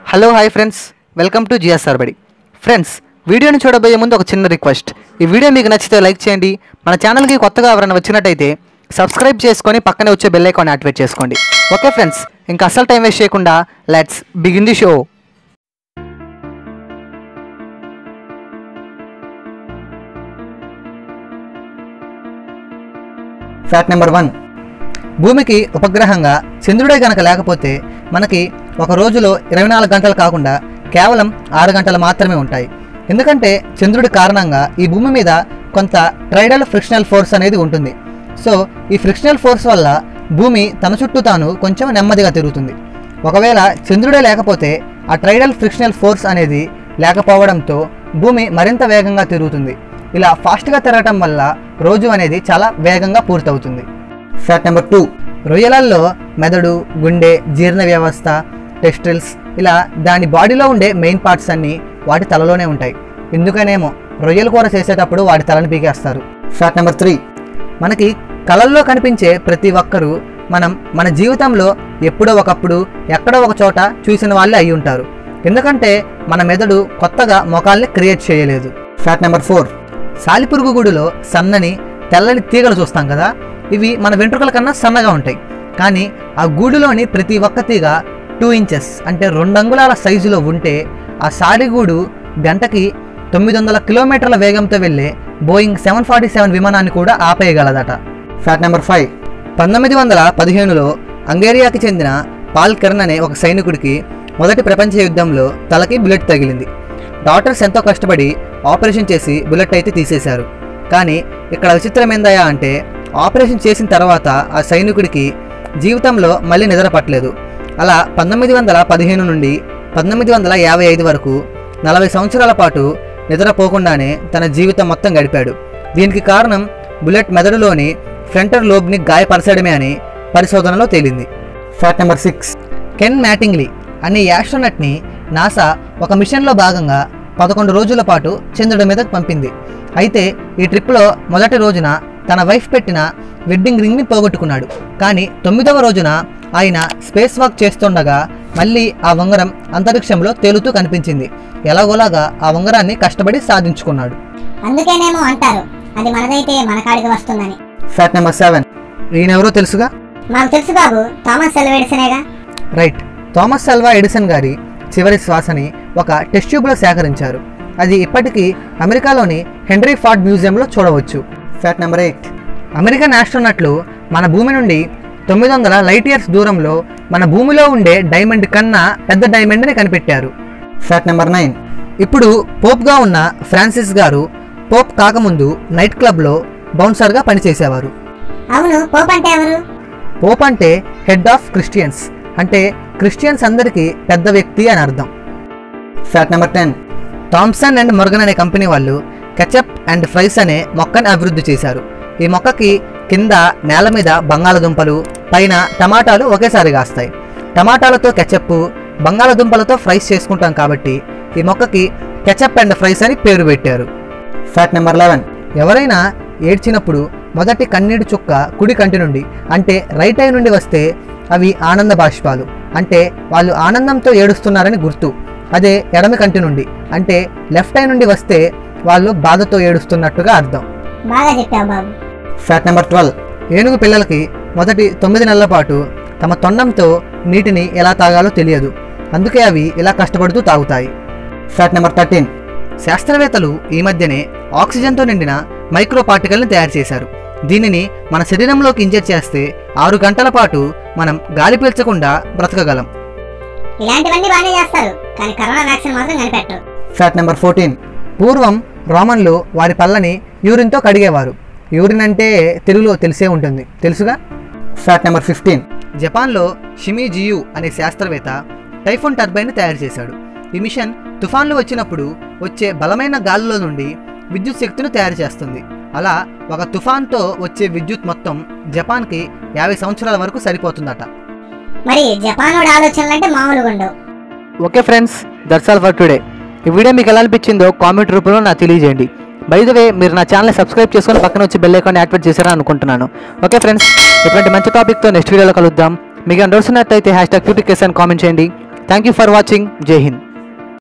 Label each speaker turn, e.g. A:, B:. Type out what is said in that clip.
A: hello hi friends welcome to GSR బడి friends వీడియోని చూడబోయే ముందు ఒక చిన్న రిక్వెస్ట్ ఈ వీడియో మీకు నచ్చితే లైక్ చేయండి మన ఛానల్కి కొత్తగా ఎవరైనా వచ్చినట్టయితే సబ్స్క్రైబ్ చేసుకొని పక్కనే వచ్చే బెల్ ఐకాన్ యాక్టివేట్ చేసుకోండి ఓకే ఫ్రెండ్స్ ఇంకా అస్సలు టైం వేస్ట్ చేయకుండా let's begin the show fact number one భూమికి ఉపగ్రహంగా చంద్రుడే గనక లేకపోతే మనకి ఒక రోజులో ఇరవై నాలుగు గంటలు కాకుండా కేవలం ఆరు గంటలు మాత్రమే ఉంటాయి ఎందుకంటే చంద్రుడి కారణంగా ఈ భూమి మీద కొంత ట్రైడల్ ఫ్రిక్షనల్ ఫోర్స్ అనేది ఉంటుంది సో ఈ ఫ్రిక్షనల్ ఫోర్స్ వల్ల భూమి తన చుట్టూ తాను కొంచెం నెమ్మదిగా తిరుగుతుంది ఒకవేళ చంద్రుడే లేకపోతే ఆ ట్రైడల్ ఫ్రిక్షనల్ ఫోర్స్ అనేది లేకపోవడంతో భూమి మరింత వేగంగా తిరుగుతుంది ఇలా ఫాస్ట్గా తిరగటం వల్ల రోజు అనేది చాలా వేగంగా పూర్తవుతుంది ఫ్యాక్ట్ నెంబర్ టూ రొయ్యలల్లో మెదడు గుండె జీర్ణ వ్యవస్థ టెస్టిల్స్ ఇలా దాని బాడీలో ఉండే మెయిన్ పార్ట్స్ అన్నీ వాటి తలలోనే ఉంటాయి ఎందుకనేమో రొయ్యల కూర చేసేటప్పుడు వాటి తలని పీకేస్తారు ఫ్యాక్ట్ నెంబర్ త్రీ మనకి కళల్లో కనిపించే ప్రతి ఒక్కరూ మనం మన జీవితంలో ఎప్పుడో ఒకప్పుడు ఎక్కడో ఒక చోట చూసిన వాళ్ళే అయి ఉంటారు ఎందుకంటే మన మెదడు కొత్తగా మొఖాల్ని క్రియేట్ చేయలేదు ఫ్యాక్ట్ నెంబర్ ఫోర్ సాలిపురుగు గూడులో సన్నని తెల్లని తీగలు చూస్తాం కదా ఇవి మన వెంట్రుకల కన్నా సన్నగా ఉంటాయి కానీ ఆ గూడులోని ప్రతి ఒక్క తీగ టూ ఇంచెస్ అంటే రెండు అంగుళాల సైజులో ఉంటే ఆ సాడిగూడు గంటకి తొమ్మిది వందల కిలోమీటర్ల వేగంతో వెళ్ళే బోయింగ్ సెవెన్ ఫార్టీ సెవెన్ విమానాన్ని కూడా ఆపేయగలదట ఫ్యాక్ట్ నెంబర్ ఫైవ్ పంతొమ్మిది వందల పదిహేనులో అంగేరియాకి చెందిన పాల్ కెర్న్ అనే ఒక సైనికుడికి మొదటి ప్రపంచ యుద్ధంలో తలకి బుల్లెట్ తగిలింది డాక్టర్స్ ఎంతో కష్టపడి ఆపరేషన్ చేసి బుల్లెట్ అయితే తీసేశారు కానీ ఇక్కడ విచిత్రం ఏందయ్యా అంటే ఆపరేషన్ చేసిన తర్వాత ఆ సైనికుడికి జీవితంలో మళ్ళీ నిద్ర పట్టలేదు అలా పంతొమ్మిది వందల పదిహేను నుండి పంతొమ్మిది వందల యాభై ఐదు వరకు నలభై సంవత్సరాల పాటు నిద్రపోకుండానే తన జీవితం మొత్తం గడిపాడు దీనికి కారణం బుల్లెట్ మెదడులోని ఫ్రంటర్ లోబ్ని గాయపరచడమే అని పరిశోధనలో తేలింది fact number six Ken Mattingly అనే యాస్ట్రోనట్ని నాసా ఒక మిషన్లో భాగంగా పదకొండు రోజుల పాటు చంద్రుడి మీదకు పంపింది అయితే ఈ ట్రిప్లో మొదటి రోజున తన వైఫ్ పెట్టిన వెడ్డింగ్ రింగ్ని పోగొట్టుకున్నాడు కానీ తొమ్మిదవ రోజున ఆయన స్పేస్ వాక్ చేస్తుండగా మళ్ళీ ఆ ఉంగరం అంతరిక్షంలో తేలుతూ కనిపించింది ఎలాగోలాగా ఆ ఉంగరాన్ని కష్టపడి సాధించుకున్నాడు
B: అందుకేనేమో అంటారు అది మనదైతే మన కాడికి వస్తుందని
A: ఫ్యాక్ట్ నెంబర్ సెవెన్ ఈయనెవరో తెలుసుగా
B: మాకు తెలుసు బాబు థామస్ ఎల్వా ఎడిసనేగా
A: రైట్ థామస్ అల్వా ఎడిసన్ గారి చివరి శ్వాసని ఒక టెస్ట్ ట్యూబ్లో సేకరించారు అది ఇప్పటికీ అమెరికాలోని హెన్రీ ఫార్డ్ మ్యూజియంలో చూడవచ్చు ఫ్యాక్ట్ నెంబర్ ఎయిట్ అమెరికన్ ఆస్ట్రోనట్లు మన భూమి నుండి తొమ్మిది వందల లైట్ ఇయర్స్ దూరంలో మన భూమిలో ఉండే డైమండ్ కన్నా పెద్ద డైమండ్ని కనిపెట్టారు ఫ్యాక్ట్ నెంబర్ నైన్ ఇప్పుడు పోప్గా ఉన్న ఫ్రాన్సిస్ గారు పోప్ కాకముందు నైట్ క్లబ్లో బౌన్సర్గా పనిచేసేవారు
B: అవును పోప్ అంటే ఎవరు
A: పోప్ అంటే హెడ్ ఆఫ్ క్రిస్టియన్స్ అంటే క్రిస్టియన్స్ అందరికీ పెద్ద వ్యక్తి అని అర్థం fact number ten Thomson and Morgan అనే కంపెనీ వాళ్ళు కెచప్ అండ్ ఫ్రైస్ అనే మొక్కని అభివృద్ధి చేశారు ఈ మొక్కకి కింద నేల మీద బంగాళదుంపలు పైన టమాటాలు ఒకేసారి కాస్తాయి టమాటాలతో కెచప్ బంగాళదుంపలతో ఫ్రైస్ చేసుకుంటాం కాబట్టి ఈ మొక్కకి కెచప్ అండ్ ఫ్రైస్ అని పేరు పెట్టారు ఫ్యాక్ట్ నెంబర్ లెవెన్ ఎవరైనా ఏడ్చినప్పుడు మొదటి కన్నీటి చుక్క కుడి కంటి నుండి అంటే రైట్ ఐ నుండి వస్తే అవి ఆనంద బాష్పాలు అంటే వాళ్ళు ఆనందంతో ఏడుస్తున్నారని గుర్తు అదే ఎడమ కంటి నుండి అంటే లెఫ్ట్ ఐ నుండి వస్తే వాళ్ళు బాధతో ఏడుస్తున్నట్టుగా అర్థం
B: బాగా చెప్పావు బాబు
A: ఫ్యాక్ట్ నెంబర్ ట్వెల్వ్ ఏనుగు పిల్లలకి మొదటి తొమ్మిది నెలల పాటు తమ తొండంతో నీటిని ఎలా తాగాలో తెలియదు అందుకే అవి ఇలా కష్టపడుతూ తాగుతాయి ఫ్యాక్ట్ నెంబర్ థర్టీన్ శాస్త్రవేత్తలు ఈ మధ్యనే ఆక్సిజన్తో నిండిన మైక్రో పార్టికల్ని తయారు చేశారు దీనిని మన శరీరంలోకి ఇంజెక్ట్ చేస్తే ఆరు గంటల పాటు మనం గాలి పీల్చకుండా బ్రతకగలం
B: ఇలాంటివన్నీ బాగానే చేస్తారు కానీ కరోనా వ్యాక్సిన్ మాత్రం కనిపెట్టరు
A: ఫ్యాక్ట్ నెంబర్ ఫోర్టీన్ పూర్వం రోమన్లు వారి పళ్ళని యూరిన్తో కడిగేవారు యూరిన్ అంటే తెలుగులో తెలిసే ఉంటుంది తెలుసుగా ఫ్యాక్ట్ నెంబర్ ఫిఫ్టీన్ జపాన్లో షిమి జియు అనే శాస్త్రవేత్త టైఫోన్ టర్బైన్ తయారు చేశాడు ఈ మిషన్ తుఫాన్లు వచ్చినప్పుడు వచ్చే బలమైన గాలిలో నుండి విద్యుత్ శక్తిని తయారు చేస్తుంది అలా ఒక తుఫాన్తో వచ్చే విద్యుత్ మొత్తం జపాన్కి యాభై సంవత్సరాల వరకు సరిపోతుందట
B: మరి జపానోడు ఆలోచనలు అంటే మామూలుగా ఉండవు
A: okay friends that's all for today ఈ వీడియో మీకు ఎలా అనిపించిందో కామెంట్ రూపంలో నాకు తెలియజేయండి బై ద వే మీరు నా ఛానల్ సబ్స్క్రైబ్ చేసుకొని పక్కన వచ్చి బెల్ ఐకాన్ యాక్టివేట్ చేశారని అనుకుంటున్నాను ఓకే ఫ్రెండ్స్ ఇటువంటి మంచి టాపిక్తో నెక్స్ట్ వీడియోలో కలుద్దాం మీకు డౌట్స్ ఉన్నట్టయితే హ్యాష్ ట్యాగ్ క్యూటికేస్ అని కామెంట్ చేయండి థ్యాంక్ యూ ఫర్ వాచింగ్ జై హింద్